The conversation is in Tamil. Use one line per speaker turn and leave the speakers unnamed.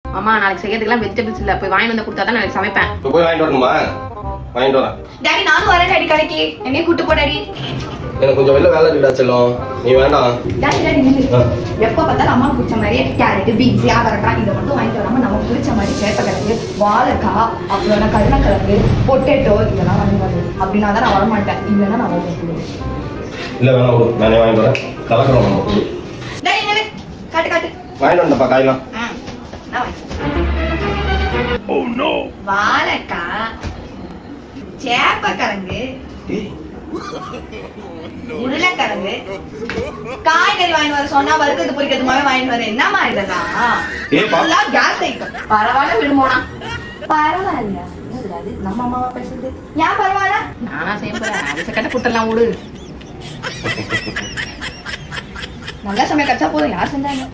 அம்மா நாளைக்கு செய்யறதுக்குலாம் வெஜிடபிள்ஸ் இல்ல போய் வாங்கி வந்து கொடுத்தா தான் நாளைக்கு சமைப்பேன்
இப்போ போய் வாங்கிட்டு வரணுமா வாங்கிட்டு வரேன்
டாடி நானும் வரேன் டாடி கடைக்கு என்னையும் கூட்டு போ டாடி
எனக்கு கொஞ்சம் வெளில வேலை இருக்குடா செல்லம் நீ வேண்டாம்
டாடி டாடி நில்லு.
ஆ.
எப்ப பார்த்தாலும் அம்மா பிடிச்ச மாதிரியே கேரட் பீன்ஸ் அவரைக்காய் இதை மட்டும் வாங்கிட்டு வராம நமக்கு பிடிச்ச மாதிரி சேப்பக்கிழங்கு வாழைக்காய் அப்புறம் என்ன கருணக்கிழங்கு பொட்டேட்டோ இதெல்லாம் வாங்கி வருது அப்படின்னா தான் நான் வரமாட்டேன் இல்லைன்னா நான் வருவேன்
இல்ல வேணாம் விடு நானே வாங்கிட்டு வரேன் கலக்கிறோம் நம்ம
டாடி நில்லு. காட்டு காட்டு
வாங்கிட்டு வந்தப்பா காயெல்லாம்
ஆ, நான் வாங்கிக்கிறேன். வாழைக்காய் சேப்பக்கிழங்கு உருளைக்கிழங்கு காய்கறி வாங்கிட்டு வர சொன்னா வறுக்கிறது பொரிக்கிறது மாதிரி வாங்கிட்டு வர என்னமா இதெல்லாம்
ஏப்பா.
எல்லாம் கேஸ் ஐட்டம்
பரவாயில்ல விடுமோனா
பரவாயில்ல என்னது அது? நம்ம அம்மாவா பேசுறது ஏன் பரவாயில்ல
நானா செய்ய போறேன் அரிசி கட்ட கொடுத்துடலாம் விடு
நல்லா சமையல் கச்சா போதும் யார் செஞ்சாங்க